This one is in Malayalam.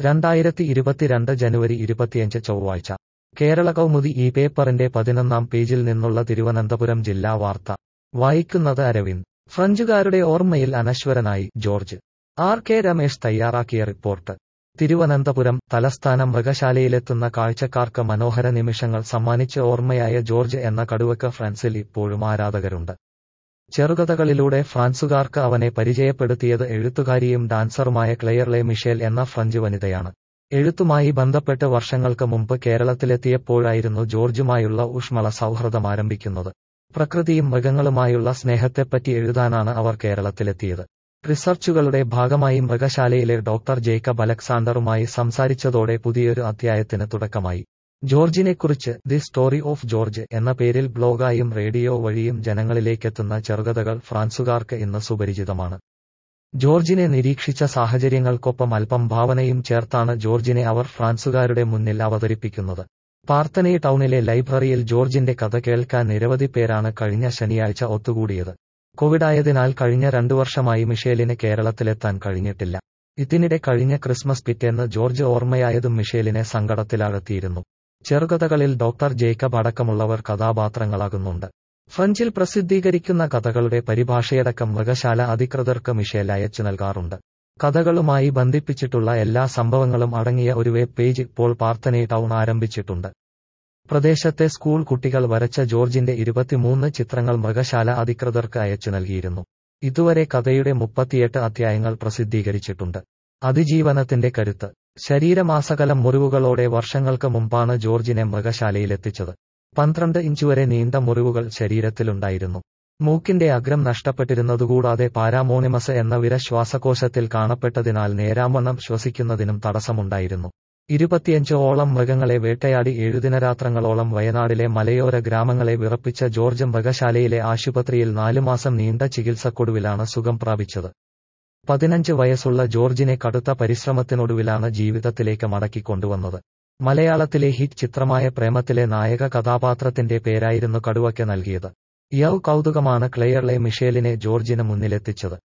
രണ്ടായിരത്തി ഇരുപത്തിരണ്ട് ജനുവരി ഇരുപത്തിയഞ്ച് ചൊവ്വാഴ്ച കേരള കൗമുദി ഈ പേപ്പറിന്റെ പതിനൊന്നാം പേജിൽ നിന്നുള്ള തിരുവനന്തപുരം ജില്ലാ വാർത്ത വായിക്കുന്നത് അരവിന്ദ് ഫ്രഞ്ചുകാരുടെ ഓർമ്മയിൽ അനശ്വരനായി ജോർജ് ആർ കെ രമേശ് തയ്യാറാക്കിയ റിപ്പോർട്ട് തിരുവനന്തപുരം തലസ്ഥാന മൃഗശാലയിലെത്തുന്ന കാഴ്ചക്കാർക്ക് മനോഹര നിമിഷങ്ങൾ സമ്മാനിച്ച് ഓർമ്മയായ ജോർജ് എന്ന കടുവയ്ക്ക് ഫ്രാൻസിൽ ഇപ്പോഴും ആരാധകരുണ്ട് ചെറുകഥകളിലൂടെ ഫ്രാൻസുകാർക്ക് അവനെ പരിചയപ്പെടുത്തിയത് എഴുത്തുകാരിയും ഡാൻസറുമായ ക്ലെയർലെ മിഷേൽ എന്ന ഫ്രഞ്ച് വനിതയാണ് എഴുത്തുമായി ബന്ധപ്പെട്ട് വർഷങ്ങൾക്ക് മുമ്പ് കേരളത്തിലെത്തിയപ്പോഴായിരുന്നു ജോർജുമായുള്ള ഊഷ്മള സൗഹൃദം ആരംഭിക്കുന്നത് പ്രകൃതിയും മൃഗങ്ങളുമായുള്ള സ്നേഹത്തെപ്പറ്റി എഴുതാനാണ് അവർ കേരളത്തിലെത്തിയത് റിസർച്ചുകളുടെ ഭാഗമായി മൃഗശാലയിലെ ഡോക്ടർ ജേക്കബ് അലക്സാണ്ടറുമായി സംസാരിച്ചതോടെ പുതിയൊരു അധ്യായത്തിന് തുടക്കമായി ജോർജിനെക്കുറിച്ച് ദി സ്റ്റോറി ഓഫ് ജോർജ് എന്ന പേരിൽ ബ്ലോഗായും റേഡിയോ വഴിയും ജനങ്ങളിലേക്കെത്തുന്ന ചെറുകഥകൾ ഫ്രാൻസുകാർക്ക് ഇന്ന് സുപരിചിതമാണ് ജോർജിനെ നിരീക്ഷിച്ച സാഹചര്യങ്ങൾക്കൊപ്പം അല്പം ഭാവനയും ചേർത്താണ് ജോർജിനെ അവർ ഫ്രാൻസുകാരുടെ മുന്നിൽ അവതരിപ്പിക്കുന്നത് പാർത്തനെ ടൗണിലെ ലൈബ്രറിയിൽ ജോർജിന്റെ കഥ കേൾക്കാൻ നിരവധി പേരാണ് കഴിഞ്ഞ ശനിയാഴ്ച ഒത്തുകൂടിയത് കോവിഡായതിനാൽ കഴിഞ്ഞ രണ്ടു വർഷമായി മിഷേലിന് കേരളത്തിലെത്താൻ കഴിഞ്ഞിട്ടില്ല ഇതിനിടെ കഴിഞ്ഞ ക്രിസ്മസ് പിറ്റേന്ന് ജോർജ് ഓർമ്മയായതും മിഷേലിനെ സങ്കടത്തിലാഴ്ത്തിയിരുന്നു ചെറുകഥകളിൽ ഡോക്ടർ ജേക്കബ് അടക്കമുള്ളവർ കഥാപാത്രങ്ങളാകുന്നുണ്ട് ഫ്രഞ്ചിൽ പ്രസിദ്ധീകരിക്കുന്ന കഥകളുടെ പരിഭാഷയടക്കം മൃഗശാല അധികൃതർക്ക് മിഷേൽ അയച്ചു നൽകാറുണ്ട് കഥകളുമായി ബന്ധിപ്പിച്ചിട്ടുള്ള എല്ലാ സംഭവങ്ങളും അടങ്ങിയ ഒരു വെബ് പേജ് ഇപ്പോൾ പാർത്തനെ ടൗൺ ആരംഭിച്ചിട്ടുണ്ട് പ്രദേശത്തെ സ്കൂൾ കുട്ടികൾ വരച്ച ജോർജിന്റെ ഇരുപത്തിമൂന്ന് ചിത്രങ്ങൾ മൃഗശാല അധികൃതർക്ക് അയച്ചു നൽകിയിരുന്നു ഇതുവരെ കഥയുടെ മുപ്പത്തിയെട്ട് അധ്യായങ്ങൾ പ്രസിദ്ധീകരിച്ചിട്ടുണ്ട് അതിജീവനത്തിന്റെ കരുത്ത് ശരീരമാസകലം മുറിവുകളോടെ വർഷങ്ങൾക്ക് മുമ്പാണ് ജോർജിനെ മൃഗശാലയിലെത്തിച്ചത് പന്ത്രണ്ട് ഇഞ്ച് വരെ നീണ്ട മുറിവുകൾ ശരീരത്തിലുണ്ടായിരുന്നു മൂക്കിന്റെ അഗ്രം നഷ്ടപ്പെട്ടിരുന്നതുകൂടാതെ പാരാമോണിമസ് എന്ന വിര ശ്വാസകോശത്തിൽ കാണപ്പെട്ടതിനാൽ നേരാവണ്ണം ശ്വസിക്കുന്നതിനും തടസ്സമുണ്ടായിരുന്നു ഇരുപത്തിയഞ്ചോളം മൃഗങ്ങളെ വേട്ടയാടി ഏഴുദിനരാത്രങ്ങളോളം വയനാടിലെ മലയോര ഗ്രാമങ്ങളെ വിറപ്പിച്ച ജോർജ് മൃഗശാലയിലെ ആശുപത്രിയിൽ നാലുമാസം നീണ്ട ചികിത്സക്കൊടുവിലാണ് സുഖം പ്രാപിച്ചത് പതിനഞ്ച് വയസ്സുള്ള ജോർജിനെ കടുത്ത പരിശ്രമത്തിനൊടുവിലാണ് ജീവിതത്തിലേക്ക് മടക്കിക്കൊണ്ടുവന്നത് മലയാളത്തിലെ ഹിറ്റ് ചിത്രമായ പ്രേമത്തിലെ നായക കഥാപാത്രത്തിന്റെ പേരായിരുന്നു കടുവയ്ക്ക് നൽകിയത് യൗ കൗതുകമാണ് ക്ലെയർലെ മിഷേലിനെ ജോർജിന് മുന്നിലെത്തിച്ചത്